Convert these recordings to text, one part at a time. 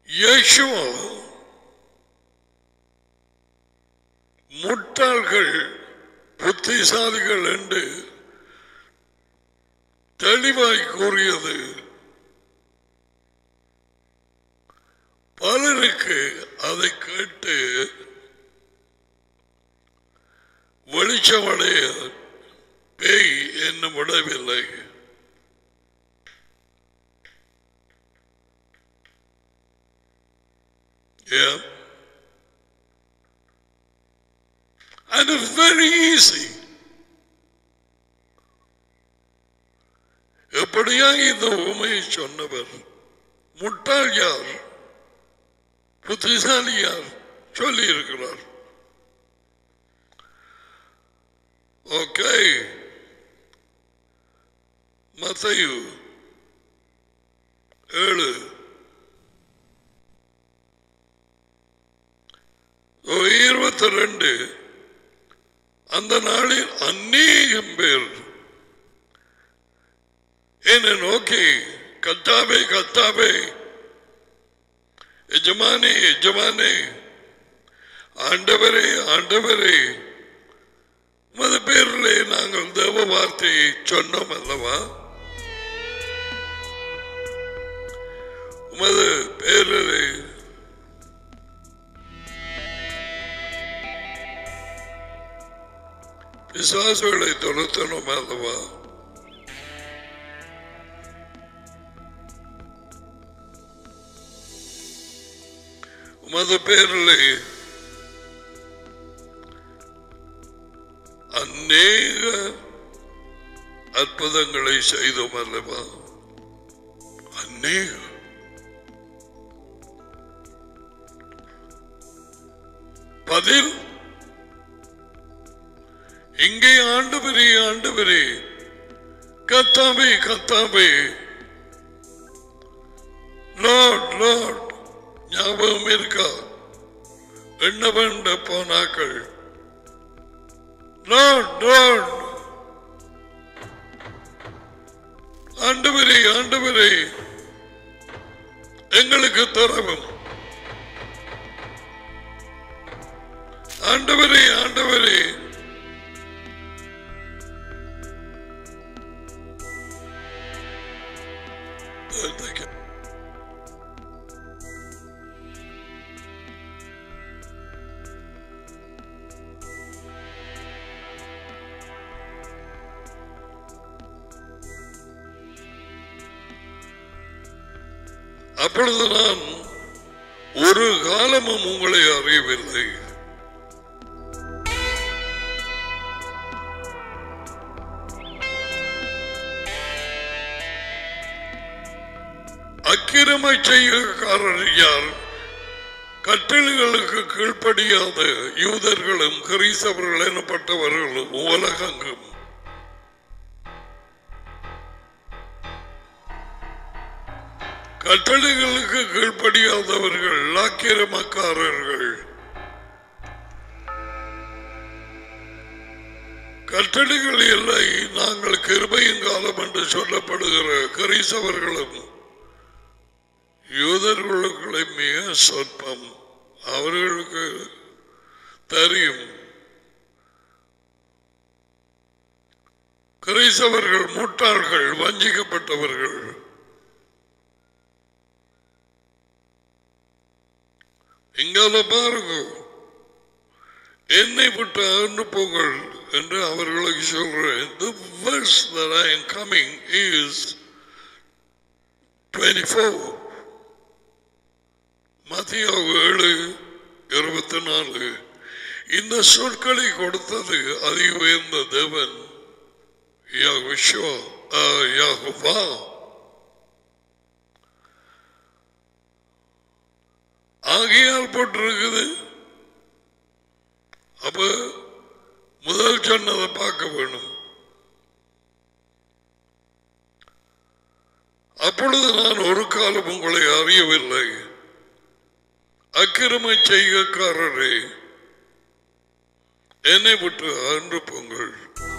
இயேசுவா முட்டாள்கள் புத்திசாலிகள் என்று தெளிவாய் கூறியது பலருக்கு அதை கேட்டு வெளிச்சமடைய பேய் என்ன விடவில்லை Yeah. And it's very easy. எப்படியா இந்த உண்மையை சொன்னவர் முட்டாள் யார் புத்திசாலி யார் சொல்லி இருக்கிறார் ஓகே மத்தையு ஏழு இருபத்தி ரெண்டு அந்த நாளில் அநேகம் பேர் என்னை நோக்கி கத்தாவே கத்தாவே எஜமானே எஜமானே ஆண்டவரே ஆண்டவரே உமது பேரிலே நாங்கள் தேவ வார்த்தையை சொன்னோம் அல்லவா உமது பேரிலே விசுவாசங்களை துரத்தணும் அல்லவா உமது பேரிலே அநேக அற்புதங்களை செய்தோம் அல்லவா அநேக பதில் இங்கே ஆண்டவரே ஆண்டவரே கத்தாவே கத்தாவே லார்ட் லார்ட் ஞாபகம் இருக்கா எண்ண வேண்ட போனாக்கள் லார்ட் லார்ட் ஆண்டவரே ஆண்டவரே எங்களுக்கு தரவும் ஆண்டவரே ஆண்டவரே Thank you. அப்பொழுது நான் ஒரு காலமும் உங்களை அறியவில்லை அக்கிரமை செய்யக்காரர் யார் கட்டளைகளுக்கு கீழ்ப்படியாத யூதர்களும் கிறிஸ்தவர்கள் எனப்பட்டவர்களும் உலகங்கும் கட்டளைகளுக்கு கீழ்ப்படியாதவர்கள் ஆக்கிரமக்காரர்கள் கட்டளைகள் இல்லை நாங்கள் கிருபையின் காலம் என்று சொல்லப்படுகிற கரிசவர்களும் யூதர்களுக்குள்ளே மிக சொற்பம் அவர்களுக்கு தெரியும் கிறிஸ்தவர்கள் முட்டாள்கள் வஞ்சிக்கப்பட்டவர்கள் இங்கால பாருங்க என்னை விட்டு அனுப்புங்கள் என்று அவர்களுக்கு சொல்றேன் the verse that I am coming is 24 மத்திய ஏழு இருபத்தி நாலு இந்த சொற்களை கொடுத்தது அதி உயர்ந்த தேவன் யாகுஷோ யாகுவா ஆகையால் போட்டிருக்குது அப்ப முதல் சொன்னதை பார்க்க வேணும் அப்பொழுது நான் ஒரு காலம் உங்களை அறியவில்லை அக்கிரமை செய்யக்காரரே என்னை விட்டு அன்று பொங்கல்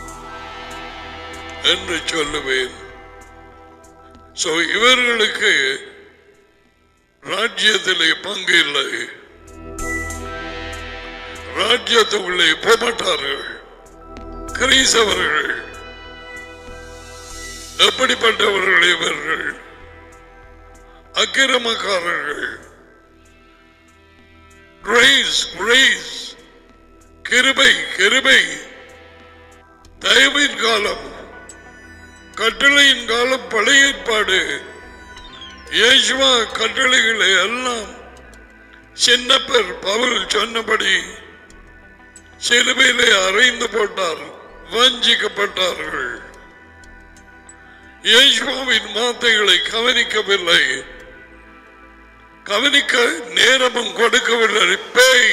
என்று சொல்லுவேன் சோ இவர்களுக்கு ராஜ்யத்திலே பங்கு இல்லை ராஜ்யத்துக்குள்ளே போகமாட்டார்கள் கிரீசவர்கள் எப்படிப்பட்டவர்கள் இவர்கள் அக்கிரமக்காரர்கள் கிரேஸ் கிரேஸ் கிருபை கிருபை தயவின் காலம் கட்டளையின் காலம் பழைய ஏற்பாடு இயேசுவா கட்டளைகளை எல்லாம் சின்னப்பர் பவுல் சொன்னபடி சிலுவையிலே அறைந்து போட்டார் வஞ்சிக்கப்பட்டார்கள் இயேசுவாவின் வார்த்தைகளை கவனிக்கவில்லை கவனிக்க நேரமும் கொடுக்கவில்லை பேய்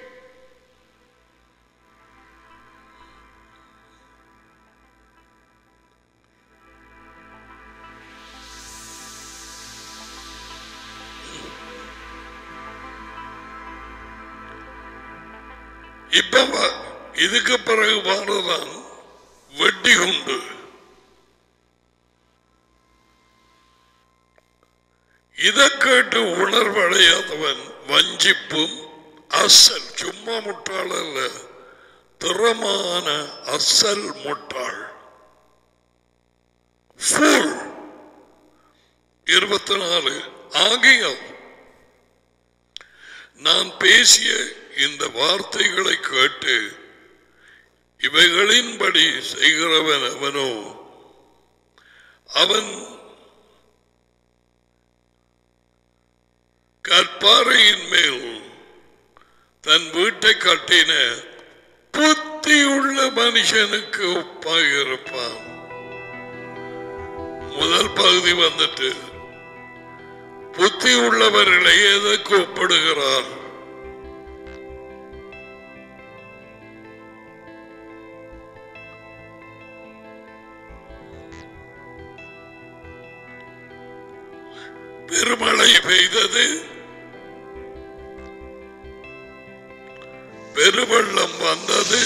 இப்ப வ- இதுக்கு பிறகு வாரதான் வெட்டி உண்டு இதை கேட்டு உணர்வடையாதவன் வஞ்சிப்பும் அசல் சும்மா முட்டாள் அல்ல திறமான அசல் முட்டாள் Fool. இருபத்தி நாலு ஆகியம் நான் பேசிய இந்த வார்த்தைகளை கேட்டு இவைகளின்படி செய்கிறவன் அவனோ அவன் கற்பாறையின் மேல் தன் வீட்டை கட்டின புத்தியுள்ள மனுஷனுக்கு ஒப்பாக இருப்பான் முதல் பகுதி வந்துட்டு புத்தி உள்ளவர்களை எதற்கு ஒப்பிடுகிறார் பெருமழை பெய்தது பெருவெள்ளம் வந்தது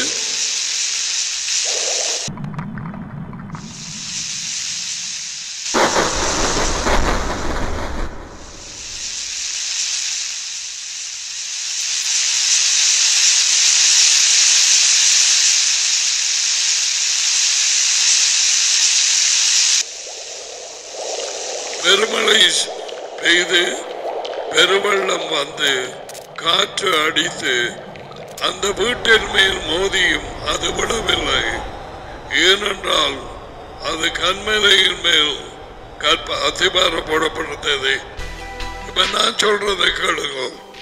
பெருமழை பெய்து பெருவெள்ளம் வந்து காற்று அடித்து அந்த வீட்டின் மேல் மோதியும் அது விடவில்லை ஏனென்றால் அது கண்மலையின் மேல் கற்ப அத்திபார போடப்பட்டது இப்ப நான் சொல்றதை கேளுங்க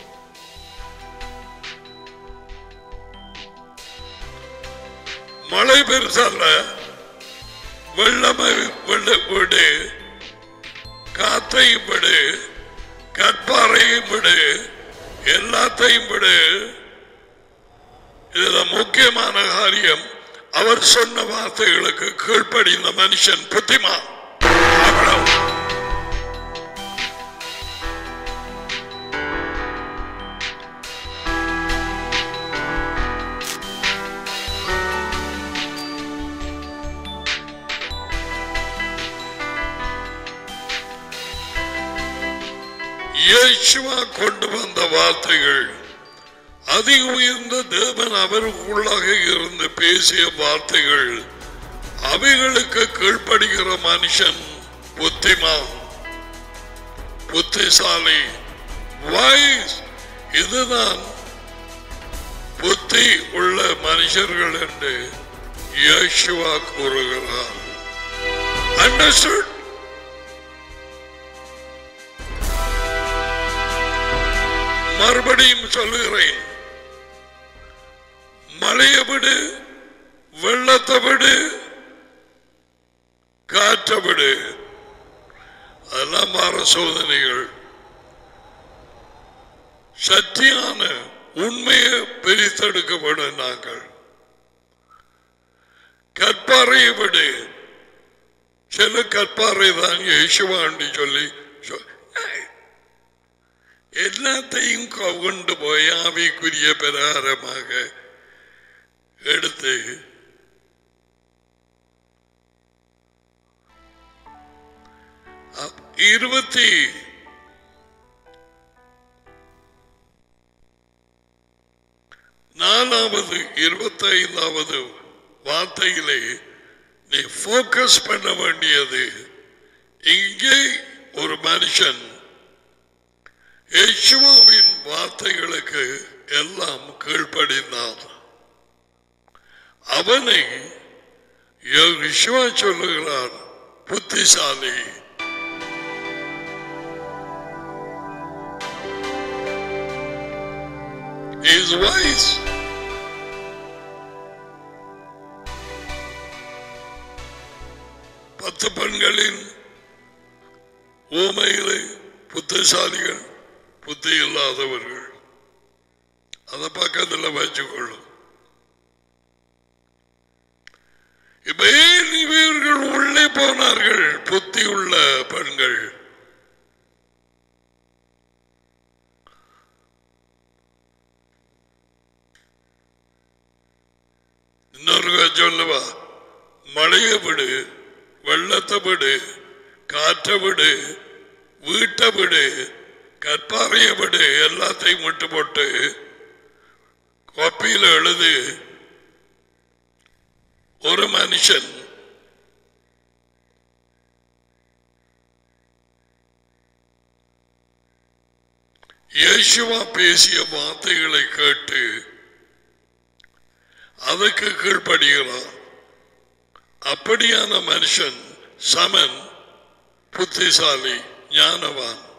மழை பெருசல்ல வெள்ளமை வெள்ள வீடு காத்தையும் விடு கற்பாறையும் விடு எல்லாத்தையும் விடு இதுல முக்கியமான காரியம் அவர் சொன்ன வார்த்தைகளுக்கு கீழ்ப்படிந்த மனுஷன் புத்திமான் அவ்வளவு இயேசுவா கொண்டு வந்த வார்த்தைகள் அதி உயர்ந்த தேவன் அவருக்குள்ளாக இருந்து பேசிய வார்த்தைகள் அவைகளுக்கு கீழ்ப்படுகிற மனுஷன் புத்திமான் புத்திசாலி wise இதுதான் புத்தி உள்ள மனுஷர்கள் என்று இயேசுவா கூறுகிறார் அண்டர்ஸ்டுட் மறுபடியும் சொல்லுகிறேன் மழையை விடு வெள்ளத்தை விடு காற்றை விடு அதெல்லாம் மாற சோதனைகள் சத்தியான உண்மையை பிரித்தெடுக்கப்படும் நாங்கள் கற்பாறையை விடு சில கற்பாறை தான் இயேசுவாண்டி சொல்லி சொ- எல்லாத்தையும் கொண்டு போய் ஆவிக்குரிய பிரகாரமாக எடுத்து அ- இருபத்தி நாலாவது இருபத்தி ஐந்தாவது வார்த்தையிலே நீ போக்கஸ் பண்ண வேண்டியது இங்கே ஒரு மனுஷன் யேசுவாவின் வார்த்தைகளுக்கு எல்லாம் கீழ்ப்படிந்தான் அவனை யோகிஷுவா சொல்லுகிறார் புத்திசாலி is wise. பத்து பெண்களின் ஊமையிலே புத்திசாலிகள் புத்தி இல்லாதவர்கள் அதை பக்கத்தில் வச்சுக்கொள்ளும் இப்ப ஏன் இவர்கள் உள்ளே போனார்கள் புத்தி உள்ள பெண்கள் இன்னொரு சொல்லுவா மழையை விடு வெள்ளத்தை விடு காற்றை விடு வீட்டை விடு கற்பாறைய விடு எல்லாத்தையும் விட்டு போட்டு கோப்பையில் எழுது ஒரு மனுஷன் இயேசுவா பேசிய வார்த்தைகளை கேட்டு அதற்கு கீழ்ப்படுகிறான் அப்படியான மனுஷன் சமன் புத்திசாலி ஞானவான்